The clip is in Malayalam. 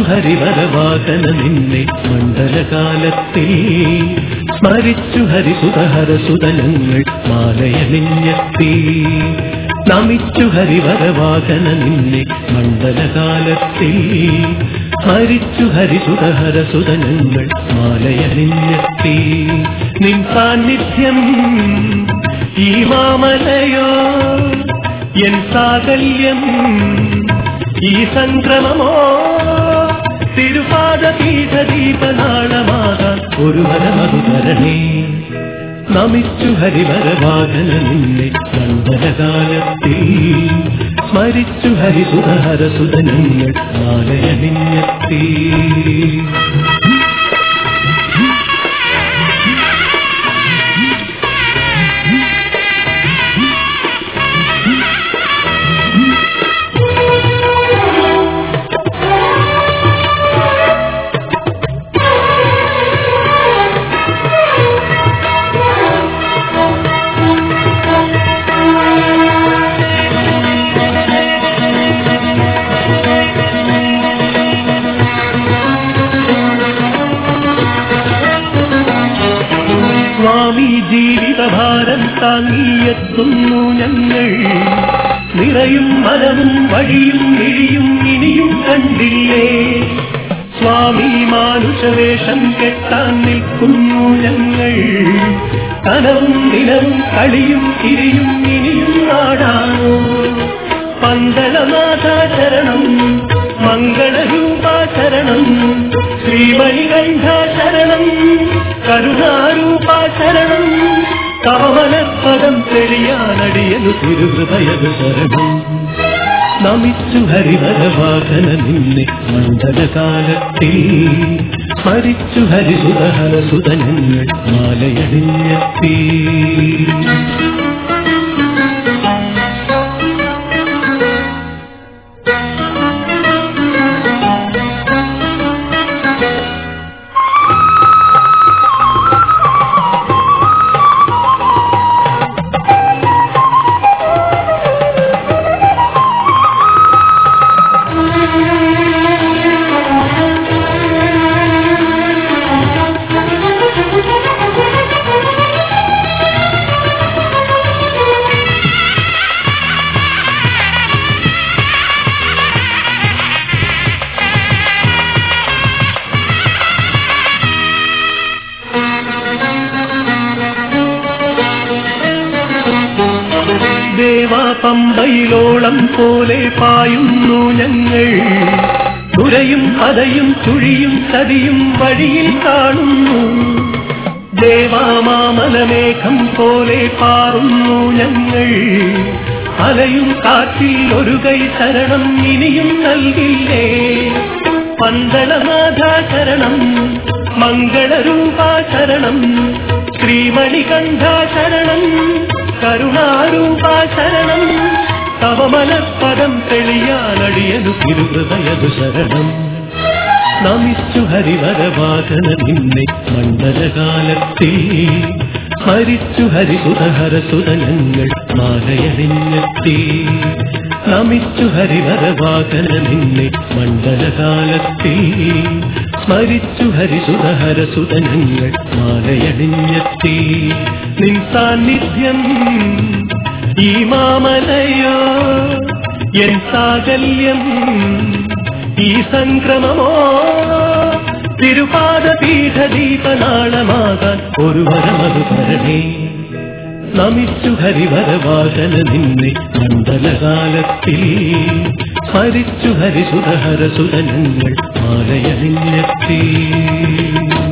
ഹരിവരവാകന നിന്നെ മണ്ഡലകാലത്തിൽ സ്മരിച്ചു ഹരിസുതഹരസുതനങ്ങൾ മാലയണിഞ്ഞെത്തി നമിച്ചു ഹരിവരവാകന നിന്നെ മണ്ഡലകാലത്തിൽ സ്മരിച്ചു ഹരിസുതഹരസുതനങ്ങൾ മാലയണിഞ്ഞെത്തി നിൻ സാന്നിധ്യം ഈ മാമലയോ എൻ സാകല്യം ഈ സംക്രമമോ തിരുപാദ പീഠദീപനാളമാകാൻ ഒരു വരമതുതരണേ നമിച്ചു ഹരിവരവാകന നിന്നെ മണ്ഡലകാലത്തിൽ സ്മരിച്ചു ഹരിസുതഹരസുതനങ്ങൾ മാലയണിഞ്ഞെത്തി സ്വാമി ജീവിതഭാരം താങ്ങിയെത്തുന്നു ഞങ്ങൾ നിറയും മനവും വഴിയും മിഴിയും ഇനിയും കണ്ടില്ലേ സ്വാമി മാനുഷവേഷം കെട്ടാൻ നിൽക്കുന്നു ഞങ്ങൾ കനവും നിലവും കളിയും തിരിയും ഇനിയും നാടാണോ പന്തളനാഥാചരണം മംഗളരൂപാചരണം ശ്രീമണികണ്ഠാചരണം കരുണാരൂപാചരണം കവലപദം തെളിയാനടിയനു തിരുഹൃദയത് ശരണം നമിച്ചു ഹരിവരവാകന നിന്നെ മണ്ഡലകാലത്തിൽ സ്മരിച്ചു ഹരിസുതഹരസുതനങ്ങൾ മാലയണിഞ്ഞെത്തി ദേവാ പമ്പയിലോളം പോലെ പായുന്നു ഞങ്ങൾ തുരയും പതയും ചുഴിയും ചതിയും വഴിയിൽ കാണുന്നു ദേവാമാമലമേഘം പോലെ പാറുന്നു ഞങ്ങൾ അലയും കാറ്റിൽ ഒരു കൈ ശരണം ഇനിയും നൽകില്ലേ പന്തളനാഥാചരണം മംഗളരൂപാചരണം ശ്രീമണികണ്ഠാചരണം കരുണാരൂപാചരണം തവമലപ്പദം തെളിയാനടിയതു തിരുഹൃദയതു ശരണം നമിച്ചു ഹരിവരവാകന നിന്നെ മണ്ഡലകാലത്തിൽ സ്മരിച്ചു ഹരിസുതഹരസുതനങ്ങൾ മാലയണിഞ്ഞെത്തി നമിച്ചു ഹരിവരവാകന നിന്നെ മണ്ഡലകാലത്തിൽ സ്മരിച്ചു ഹരിസുതഹരസുതനങ്ങൾ മാലയണിഞ്ഞെത്തി നിൻ സാന്നിധ്യം ഈ മാമലയോ എൻ സാകല്യം ഈ സംക്രമമോ തിരുപാദ പീഠദീപനാളമാകാൻ ഒരു വരമതു തരണേ നമിച്ചു ഹരിവരവാകന നിന്നെ മണ്ഡലകാലത്തിൽ സ്മരിച്ചു ഹരിസുതഹരസുതനങ്ങൾ മാലയണിഞ്ഞെത്തി